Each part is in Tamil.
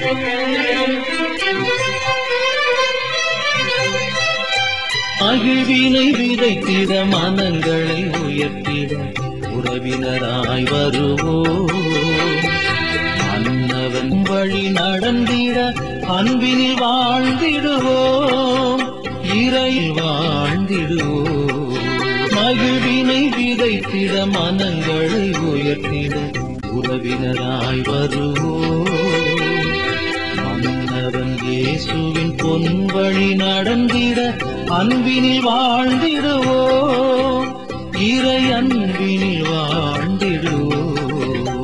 அகிழ்வினை விதைத்திட மனங்களை உயர்த்திட உறவினராய் வருவோம் அன்னவன் வழி நடந்திட அன்பினில் வாழ்ந்திடுவோம் இறையில் வாழ்ந்திடுவோம் மகிழ்வினை விதைத்திட மனங்களை உயர்த்திட உறவினராய் வருவோம் மன்னவன் இயேசுவின் பொன் வழி நடந்திட அன்பினில் வாழ்ந்திடுவோம் இறை அன்பினில் வாழ்ந்திடுவோம்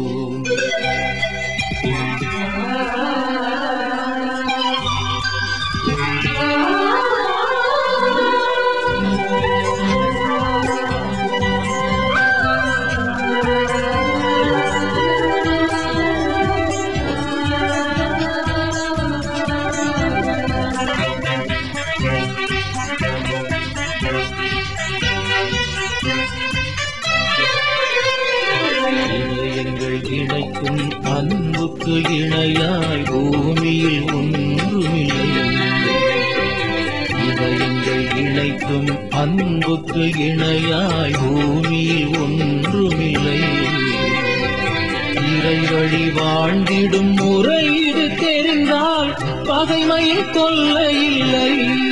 இதயங்கள் இணைக்கும் அன்புக்கு இணையாய் பூமியில் ஒன்றுமில்லை இதயங்கள் இணைக்கும் அன்புக்கு இணையாய் பூமியில் ஒன்றுமில்லை இறை வழி வாழ்ந்திடும் முறை இது தெரிந்தால் பகைமையில் கொல்ல இல்லை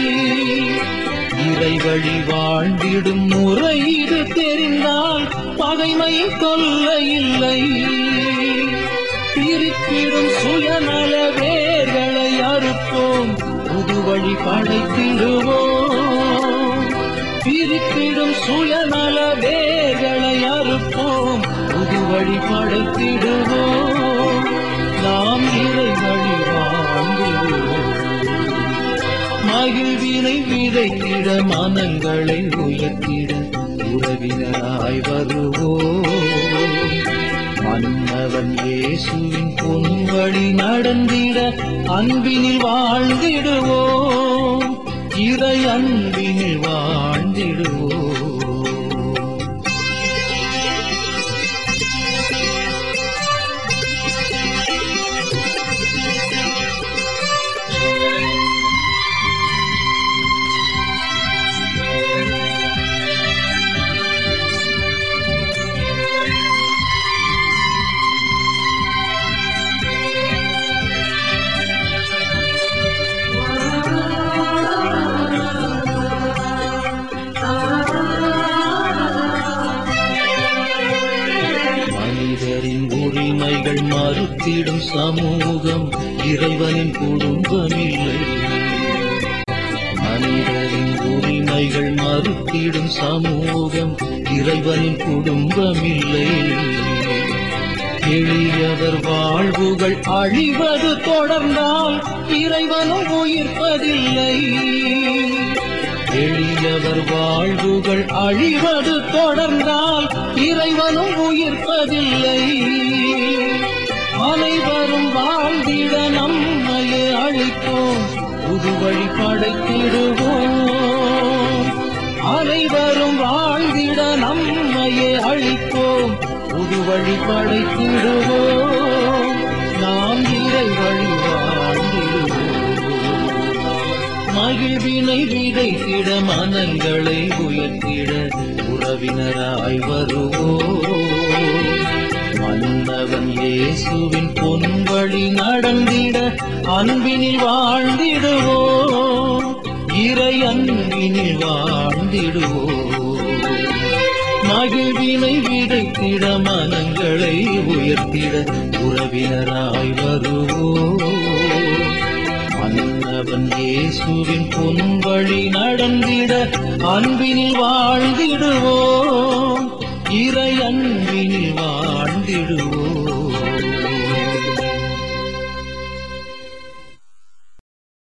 இறை வழி வாழ்ந்திடும் முறை இது தெரிந்தால் பகைமையில் கொல்ல இல்லை பிரித்திடும் சுயநல வேர்களை அறுப்போம் புது வழி படைத்திடுவோம் பிரித்திடும் சுயநல வேர்களை அறுப்போம் புது வழி படைத்திடுவோம் நாம் இறை வழி வாழ்ந்திடுவோம் மகிழ்வினை விதைத்திட மனங்களை உயர்த்திட உறவினராய் வருவோம் மன்னவன் இயேசுவின் பொன் வழி நடந்திட அன்பினில் வாழ்ந்திடுவோம் இறை அன்பினில் வாழ்ந்திடுவோம் மனிதரின் உரிமைகள் மறுத்திடும் சமூகம் இறைவனின் குடும்பமில்லை மனிதரின் உரிமைகள் மறுத்திடும் சமூகம் இறைவனின் குடும்பமில்லை எளியவர் வாழ்வுகள் அழிவது தொடர்ந்தால் இறைவனும் உயிர்ப்பதில்லை எளியவர் வாழ்வுகள் அழிவது தொடர்ந்தால் இறைவனும் உயிர்ப்பதில்லை அனைவரும் வாழ்ந்திட நம்மையே அழிப்போம் புது வழி படைத்திடுவோம் அனைவரும் வாழ்ந்திட நம்மையே அழிப்போம் புது வழி படைத்திடுவோம் நாம் இறை வழி வாழ்ந்திடுவோம் மகிழ்வினை விதைத்திட மனங்களை உயர்த்திட உறவினராய் வருவோம் மன்னவன் இயேசுவின் பொன் வழி நடந்திட அன்பினில் வாழ்ந்திடுவோம் இறை அன்பினில் வாழ்ந்திடுவோம் மகிழ்வினை விதைத்திட மனங்களை உயர்த்திட உறவினராய் வருவோம் மன்னவன் இயேசுவின் பொன் வழி நடந்திட அன்பினில் வாழ்ந்திடுவோம் இறை அன்பினில் வாழ்ந்திடுவோம்